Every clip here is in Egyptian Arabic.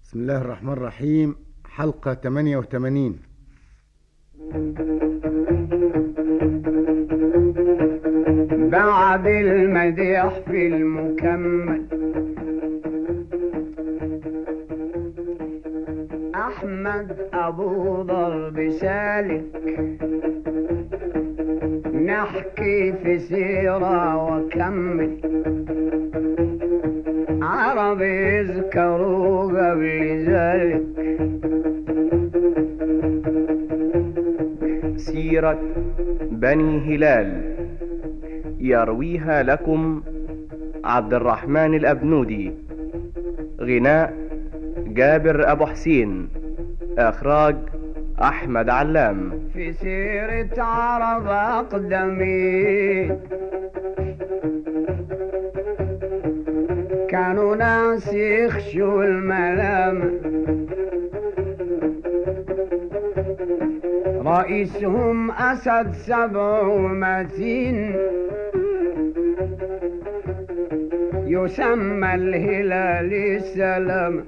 بسم الله الرحمن الرحيم حلقة 88 بعد المديح في المكمل أحمد أبو ضرب سالك نحكي في سيرة وكمل عرب يذكروا قبل ذلك سيرة بني هلال يرويها لكم عبد الرحمن الأبنودي غناء جابر أبو حسين إخراج أحمد علام في سيرة عرب أقدمين كانوا ناس يخشوا الملام رئيسهم أسد سبع ومتين يسمى الهلال السلام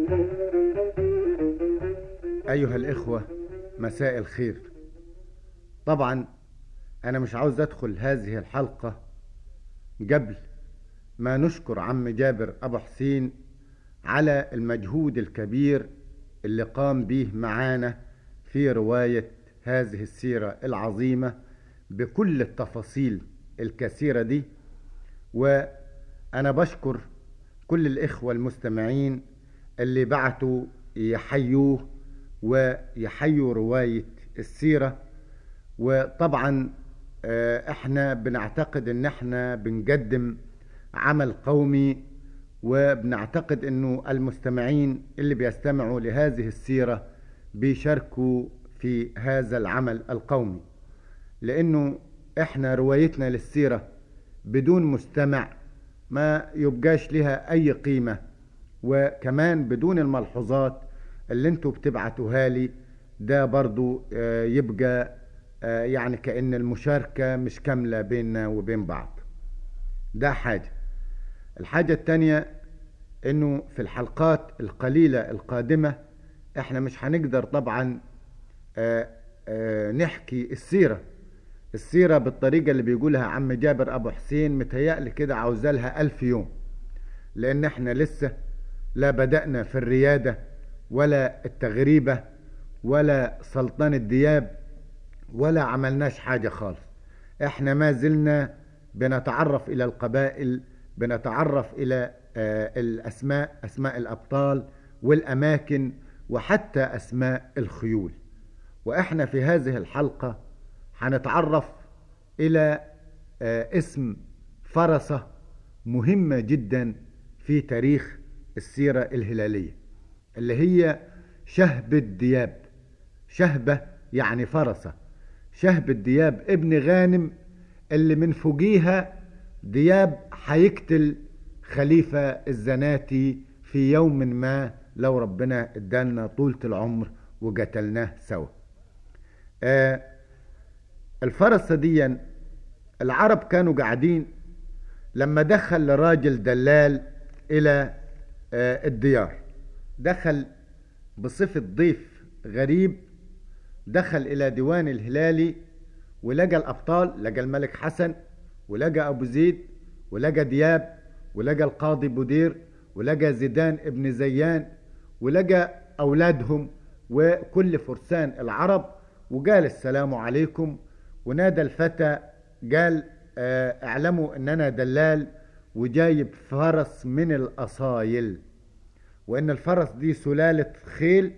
أيها الإخوة مساء الخير طبعا أنا مش عاوز أدخل هذه الحلقة قبل ما نشكر عم جابر أبو حسين على المجهود الكبير اللي قام به معانا في رواية هذه السيرة العظيمة بكل التفاصيل الكثيرة دي وأنا بشكر كل الإخوة المستمعين اللي بعتوا يحيوه ويحيوا رواية السيرة وطبعا آه، احنا بنعتقد ان احنا بنقدم عمل قومي وبنعتقد انه المستمعين اللي بيستمعوا لهذه السيرة بيشاركوا في هذا العمل القومي لانه احنا روايتنا للسيرة بدون مستمع ما يبقاش لها اي قيمة وكمان بدون الملحوظات اللي انتوا بتبعتوها لي ده برضو آه، يبقى آه، يعني كأن المشاركة مش كاملة بيننا وبين بعض ده حاجة الحاجة التانية انه في الحلقات القليلة القادمة احنا مش هنقدر طبعا آه، آه، نحكي السيرة السيرة بالطريقة اللي بيقولها عم جابر ابو حسين متهيألي كده عاوزالها الف يوم لان احنا لسه لا بدأنا في الريادة ولا التغريبة ولا سلطان الدياب ولا عملناش حاجة خالص احنا ما زلنا بنتعرف الى القبائل بنتعرف الى آه، الاسماء اسماء الابطال والاماكن وحتى اسماء الخيول واحنا في هذه الحلقة هنتعرف الى آه، اسم فرسة مهمة جدا في تاريخ السيرة الهلالية اللي هي شهب الدياب شهبة يعني فرسة شهب الدياب ابن غانم اللي من فوقيها دياب هيقتل خليفة الزناتي في يوم ما لو ربنا ادالنا طولة العمر وقتلناه سوا آه الفرسة دي العرب كانوا قاعدين لما دخل راجل دلال الى آه الديار دخل بصفة ضيف غريب دخل إلى ديوان الهلالي ولقى الأبطال لقى الملك حسن ولقى أبو زيد ولقى دياب ولقى القاضي بودير ولقى زيدان ابن زيان ولقى أولادهم وكل فرسان العرب وقال السلام عليكم ونادى الفتى قال آه، اعلموا ان انا دلال وجايب فرس من الاصايل وان الفرس دي سلالة خيل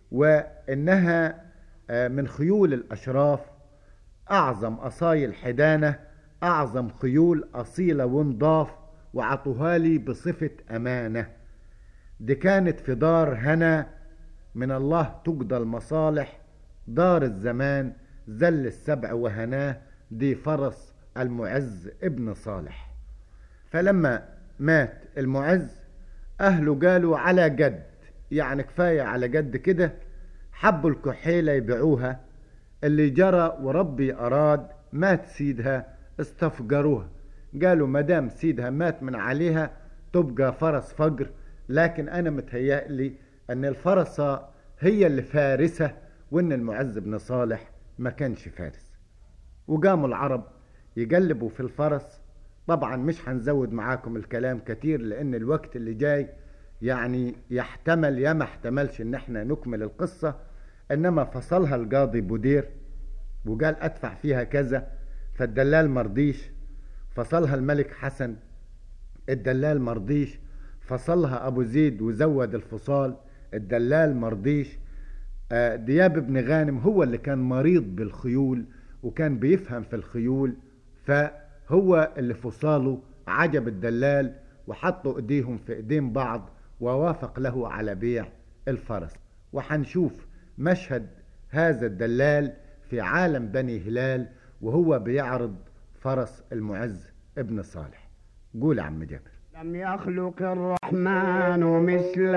وانها آه، من خيول الاشراف اعظم اصايل حدانة اعظم خيول اصيلة ونضاف وعطوها لي بصفة امانة دي كانت في دار هنا من الله تقضى المصالح دار الزمان زل السبع وهناه دي فرس المعز ابن صالح فلما مات المعز اهله قالوا على قد يعني كفاية على قد كده حبوا الكحيلة يبيعوها اللي جرى وربي اراد مات سيدها استفجروها قالوا مدام سيدها مات من عليها تبقى فرس فجر لكن انا متهيألي أن الفرسة هي اللي فارسة وأن المعز بن صالح ما كانش فارس وقاموا العرب يقلبوا في الفرس طبعا مش هنزود معاكم الكلام كتير لأن الوقت اللي جاي يعني يحتمل يا ما احتملش ان احنا نكمل القصة انما فصلها القاضي بودير وقال ادفع فيها كذا فالدلال مرضيش فصلها الملك حسن الدلال مرضيش فصلها ابو زيد وزود الفصال الدلال مرضيش آه، دياب بن غانم هو اللي كان مريض بالخيول وكان بيفهم في الخيول فهو اللي فصاله عجب الدلال وحطوا ايديهم في ايدين بعض ووافق له على بيع الفرس وحنشوف مشهد هذا الدلال في عالم بني هلال وهو بيعرض فرس المعز ابن صالح قول يا عم جابر لم يخلق الرحمن مثل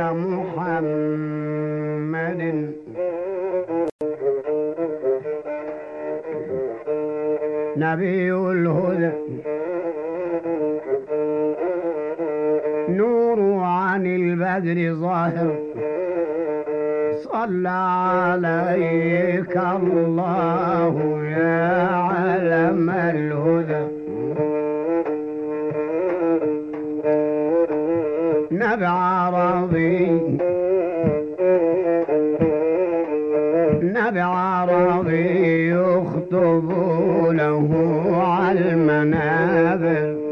محمد نبي الهدى نور عن البدر ظاهر صلى عليك الله يا علم الهدى نبع راضي نبع راضي يخطب له على المنابر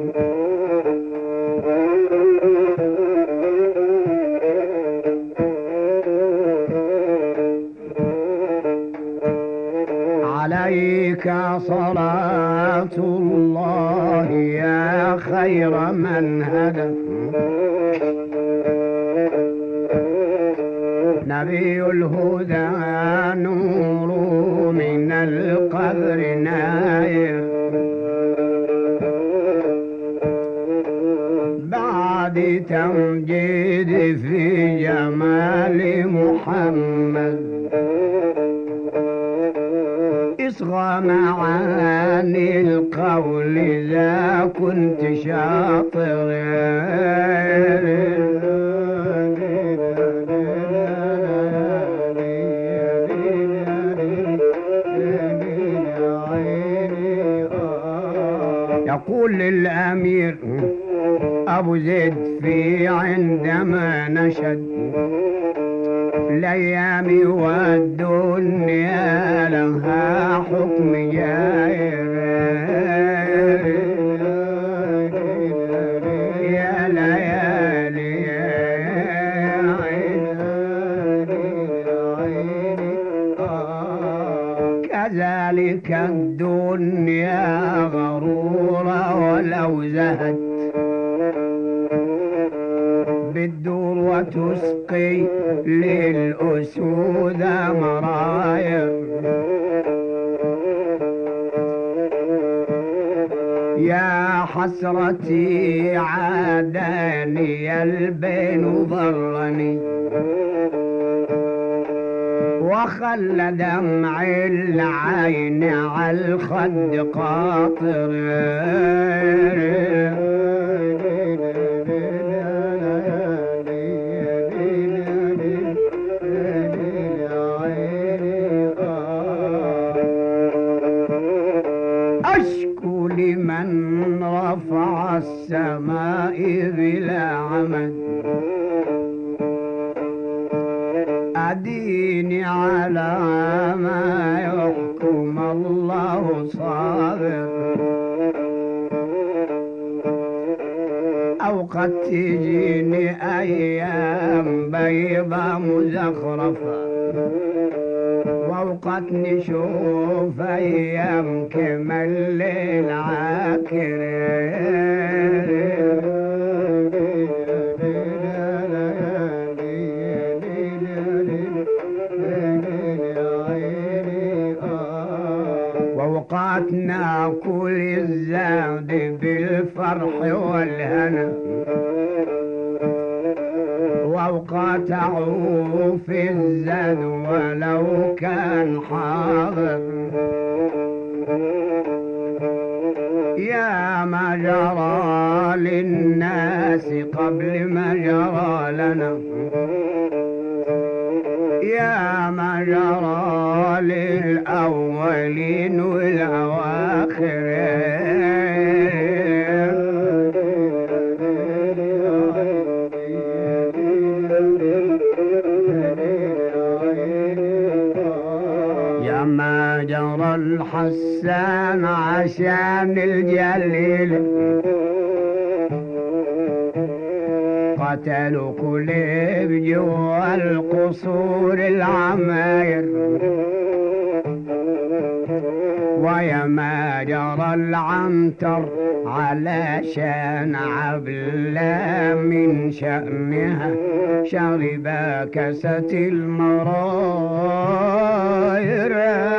عليك صلاة الله يا خير من هدى نبي الهدى نور من القبر ناير بعد تمجيد في جمال محمد اصغى معاني القول إذا كنت شاطر يقول للأمير أبو زيد في عندما نشد الأيام والدنيا لها حكم جائر يا ليالي يا عيني كذلك الدنيا غرورة ولو زهت بالدور وتسقي للأسود مرايا يا حسرتي عاداني البين ضرني وخلى دمع العين على الخد قاطر أشكو لمن رفع السماء بلا عمد أديني على ما يحكم الله صابر أو قد تجيني أيام بيضة مزخرفة وأوقات نشوف أيام كما الليل عاكر وأوقات ناكل الزاد بالفرح والهنا وأوقات أعوف الزاد ولو كان حاضر يا ما جرى للناس قبل ما جرى لنا جرى للأولين والآخرين يا ما جرى الحسان عشان الجليل قتلوا كليب جوا القصور العماير ويا ما جرى العنتر علشان عبلة من شأنها شرب كاسة المراير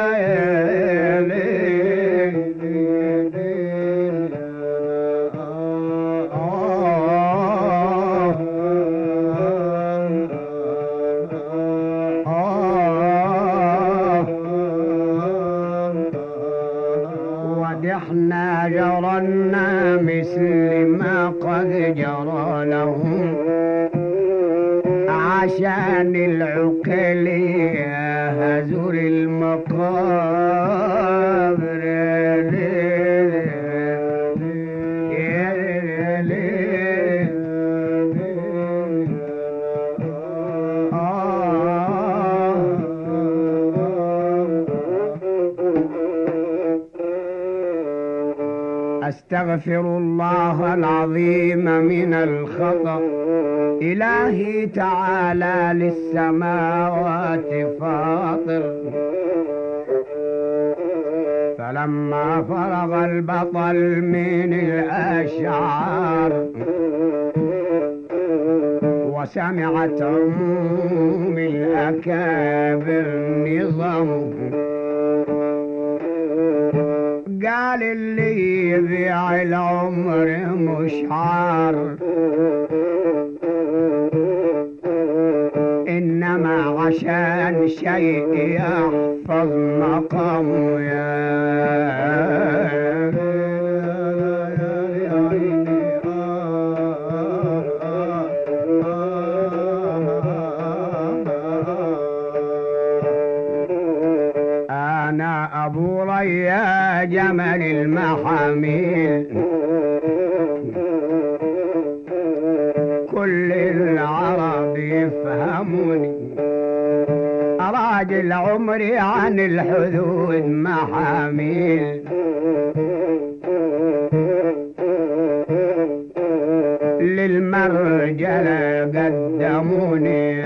ودحنا جرنا مثل ما قد جرى لهم عشان العقلية هزور المقابر أستغفر الله العظيم من الخطأ إلهي تعالى للسماوات فاطر فلما فرغ البطل من الأشعار وسمعت عموم الأكابر نظامه قال اللي يبيع العمر مش عار إنما عشان شيء يحفظ مقامه يا أنا أبو ريا جمل المحاميل كل العرب يفهموني راجل عمري عن الحدود محاميل للمرجلة قدموني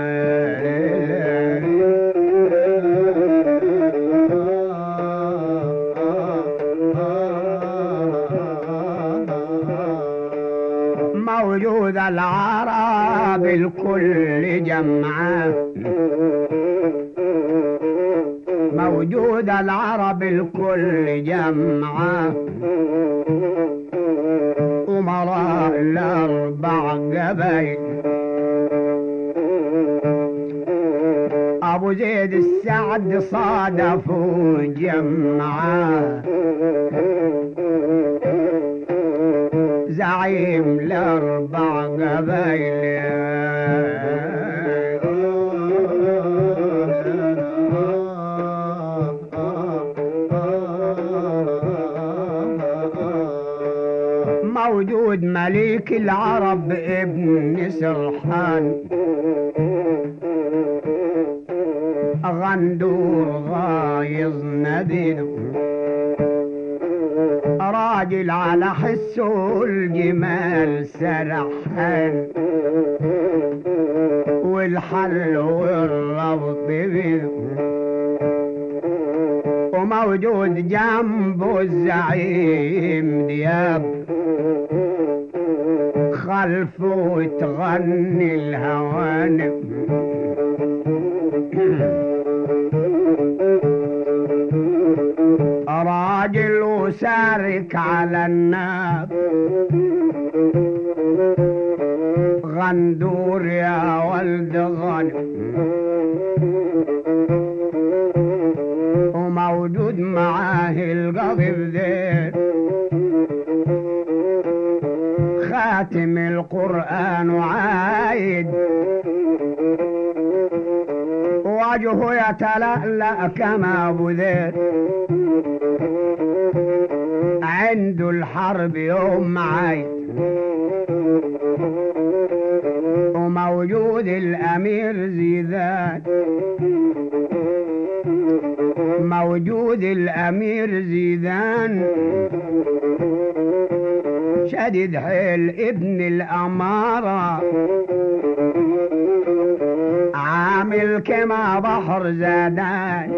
موجود العرب الكل جمعه موجود العرب الكل جمعه أمراء الأربع قبيل أبو زيد السعد صادفوا جمعه زعيم الأربع قبيل موجود مليك العرب ابن سرحان غندور غايظ نبيل راجل على حسه الجمال سرحان والحل والربط بيه وموجود جنبه الزعيم دياب خلفه تغني الهوانم راجل وسارك على الناب غندور يا ولد غنم وموجود معاه القضيب ذيل خاتم القرآن وعايد وجهه يتلألأ كما بذير عنده الحرب يوم معايد وموجود الأمير زيدان موجود الأمير زيدان شدد حيل ابن الأمارة عامل كما بحر زادان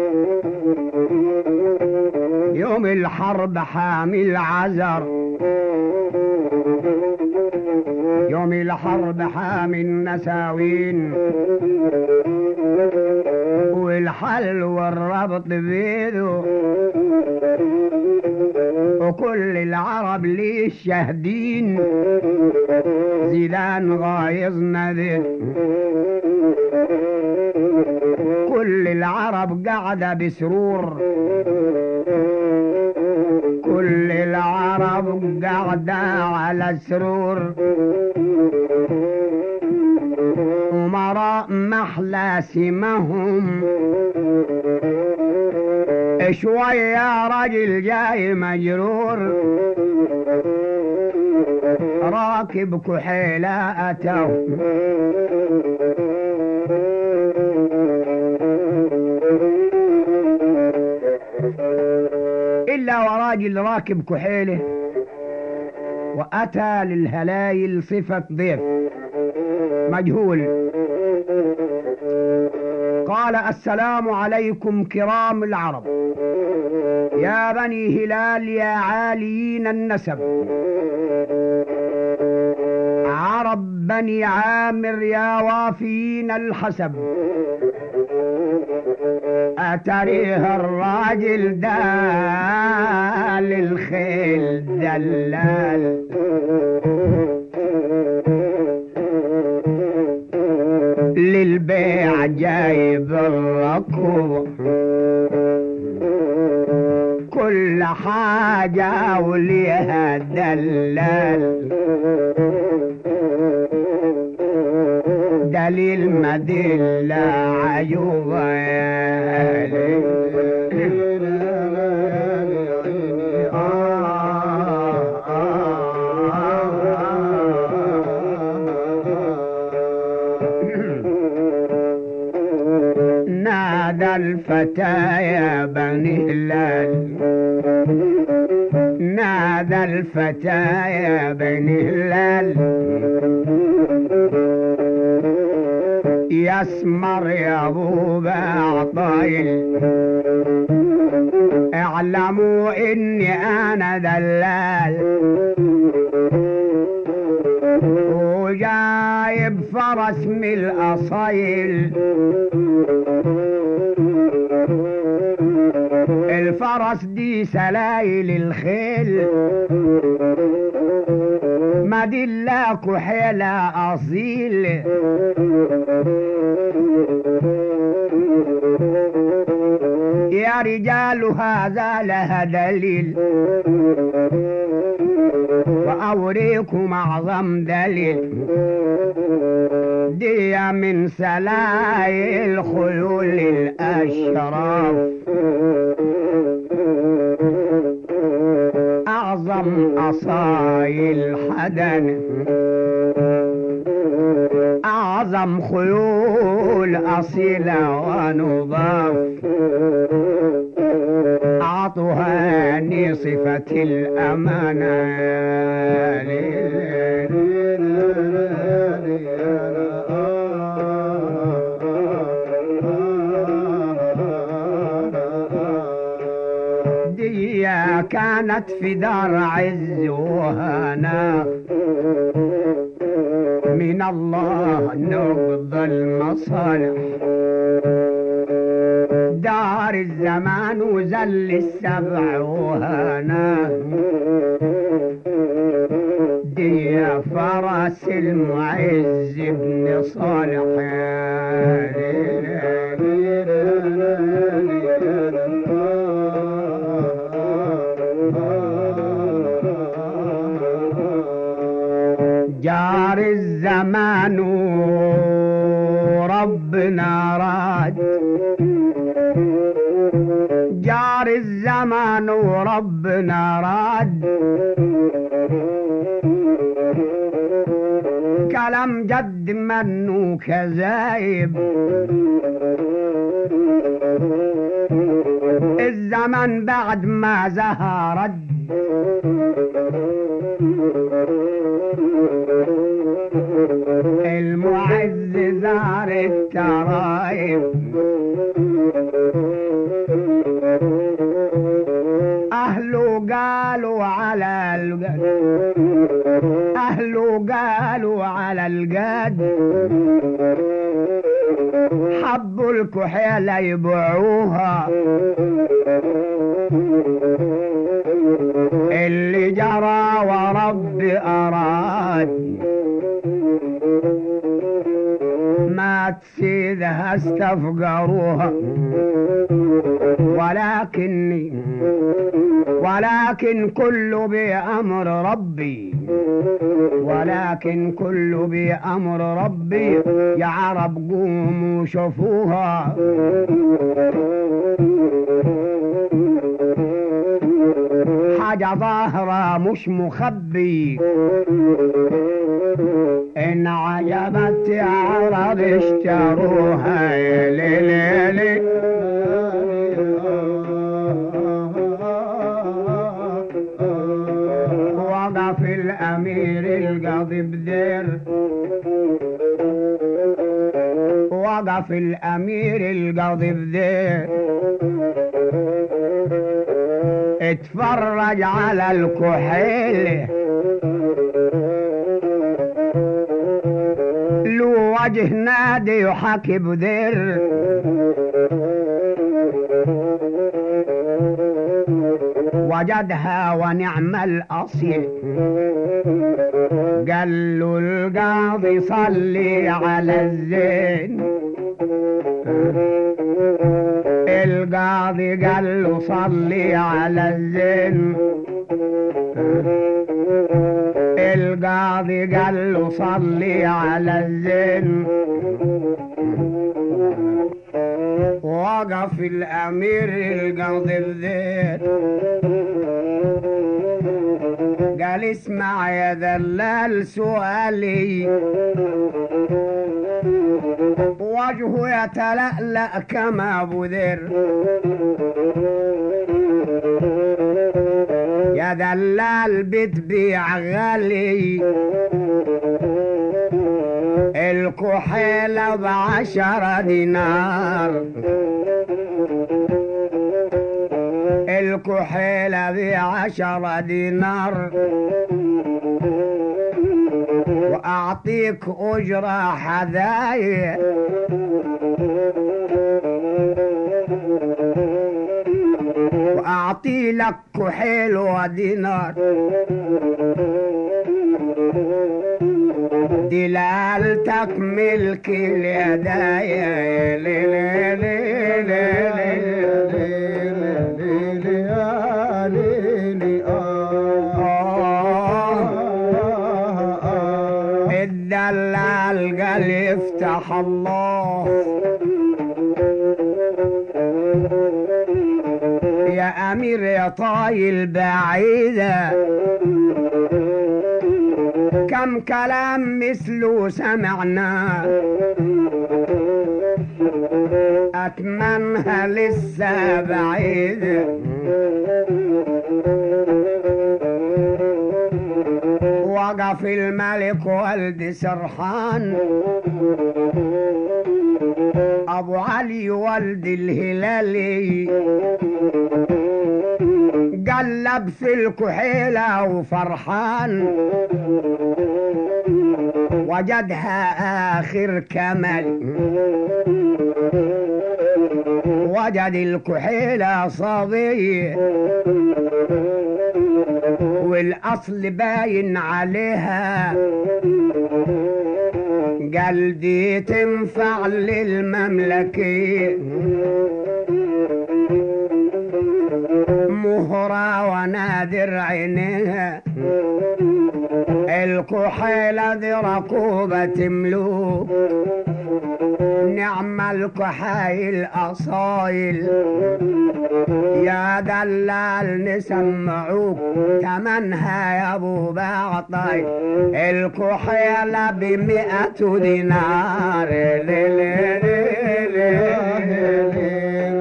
يوم الحرب حامل عذر يوم الحرب حامي النساوين والحل والربط بيده وكل العرب ليه شاهدين زيدان غايظنا ذي كل العرب قاعدة بسرور كل العرب قاعدة على سرور أمراء محلى سمهم شوية راجل جاي مجرور راكب كحيلة أتوا إلا وراجل راكب كحيله وأتى للهلايل صفة ضيف مجهول قال السلام عليكم كرام العرب يا بني هلال يا عاليين النسب عرب بني عامر يا وافيين الحسب أتريه الراجل دال الخيل دلال للبيع جايب الركوب كل حاجة وليها دلال دليل مدلة عيوبة يا نادى الفتى يا بني هلال نادى الفتى يا بني هلال يسمر يا ابو بعطايل اعلموا اني انا دلال وجايب فرس من الاصايل الفرس دي سلايل الخيل ما دلاك حيلة أصيل يا رجال هذا لها دليل وأوريكم أعظم دليل دي من سلايل خيول الأشراف أعظم أصايل حدن أعظم خيول أصيلة ونضاف أعطوهاني صفة الأمانة دي كانت في دار عز وهنا من الله نقض المصالح دار الزمان وزل السبع وهنا دي فرس المعز بن صالح جار الزمان ربنا راد ربنا راد كلام جد منه كذايب الزمن بعد ما زهرت المعز زار الترايب أهله قالوا على القد أهله قالوا على القد حبوا الكحيلة يبيعوها اللي جرى ورب أراد ما تسيدها استفقروها ولكني ولكن كل بأمر ربي ولكن كل بأمر ربي يا عرب قوموا شوفوها حاجة ظاهرة مش مخبي إن عجبت يا عرب اشتروها يا ليلي لي وقف الأمير القاضي بدير وقف الأمير القاضي بدير اتفرج على الكحيل له وجه نادي يحكي بدير وجدها ونعم الأصيل قال له القاضي صلي على الزين القاضي قال له صلي على الزين القاضي قال له صلي على الزين وقف الامير القاضي الزين قال اسمع يا ذلال سؤالي وجهه يتلألأ كما بذر يا دلال بتبيع غالي الكحيلة بعشرة دينار الكحيلة بعشرة دينار وأعطيك أجرة حذايا وأعطي لك كحيل ودينار دلالتك ملك اليدايا لي لي لي لي الدلال قال يفتح الله يا امير يا طايل بعيده كم كلام مثله سمعنا أتمنها لسه بعيدة وقف الملك والد سرحان أبو علي والد الهلالي قال لبس الكحيلة وفرحان وجدها آخر كمل وجد الكحيلة صبي والأصل باين عليها قال دي تنفع للمملكة مهرة ونادر عينيها الكحيلة دي ركوبة ملوك نعم الكحايل أصايل يا دلال نسمعوك تمنها يا ابو بعطي الكحيلة بمئة دينار لي لي لي لي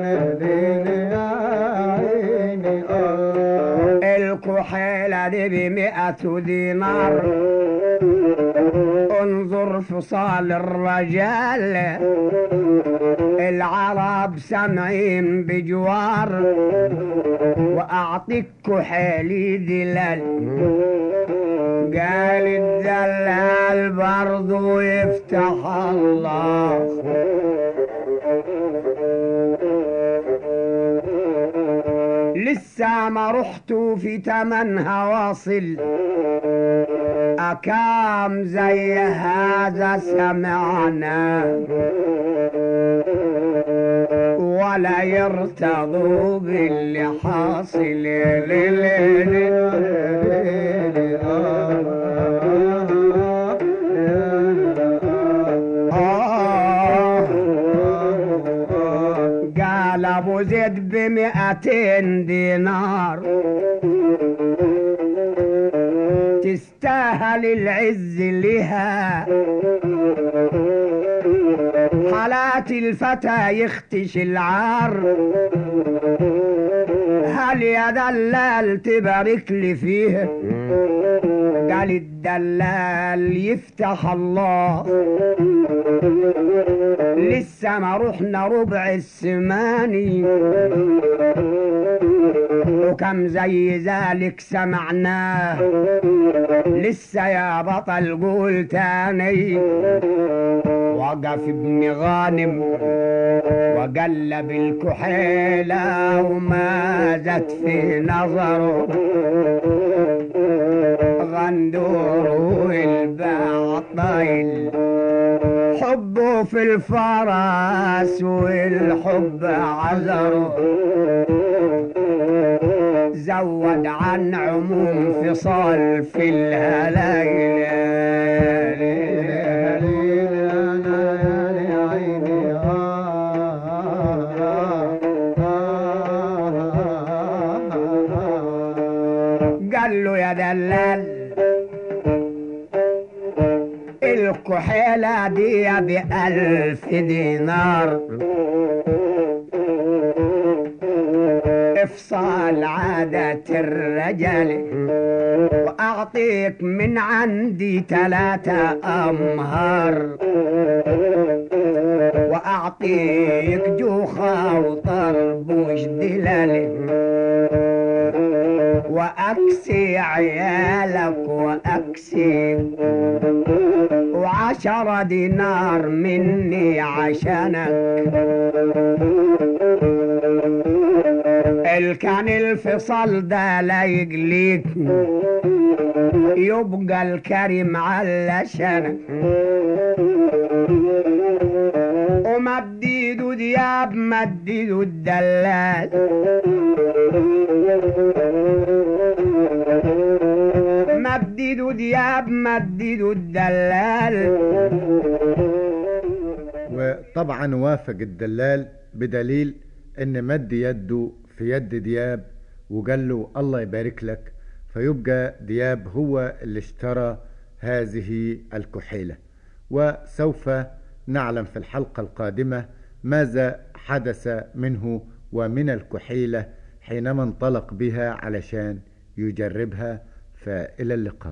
الكحيلة دي بمئة دينار انظر فصال الرجال العرب سمعين بجوار واعطيك كحيلي دلال قال الدلال برضو يفتح الله لسه ما رحت في تمنها واصل أكام زي هذا سمعنا ولا يرتضوا باللي حاصل لي لي لي آه. قال ابو زيد بمئتين دينار تستاهل العز لها حالات الفتى يختش العار هل يا دلال تبارك لي فيه قال الدلال يفتح الله لسه ما رحنا ربع السماني وكم زي ذلك سمعناه لسه يا بطل قول تاني وقف ابن غانم وقلب الكحيلة وما زت في نظره غندور البعطيل حبه في الفرس والحب عذره زود عن عموم فصال في الهلال قال له يا دلال الكحيلة دي بألف دينار افصال عادة الرجال وأعطيك من عندي ثلاثة أمهار وأعطيك جوخة وطربوش دلال وأكسي عيالك وأكسي وعشرة دينار مني عشانك الكان الفصل ده لا يقليك يبقى الكريم علشانك ومديدو دياب مديدو الدلال مديدو دياب مديدو الدلال وطبعا وافق الدلال بدليل ان مد يده في يد دياب وقال له الله يبارك لك فيبقى دياب هو اللي اشترى هذه الكحيلة وسوف نعلم في الحلقة القادمة ماذا حدث منه ومن الكحيلة حينما انطلق بها علشان يجربها فإلى اللقاء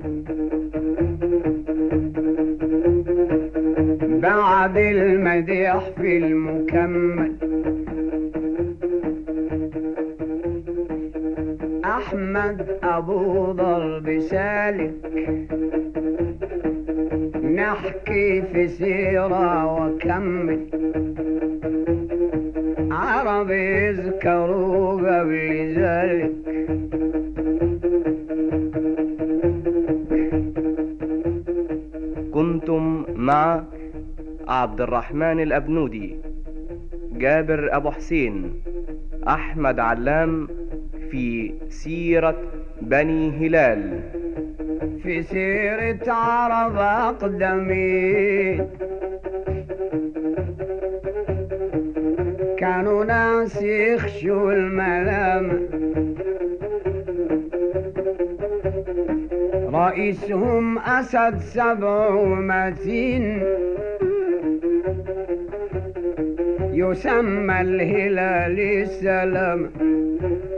بعد المديح في المكمل أحمد أبو ضرب سالك نحكي في سيرة وكمل عرب يذكروا قبل ذلك كنتم مع عبد الرحمن الأبنودي جابر أبو حسين أحمد علام في سيرة بني هلال في سيرة عرب أقدمين كانوا ناس يخشوا الملامة رئيسهم أسد سبع ومتين يسمى الهلال السلام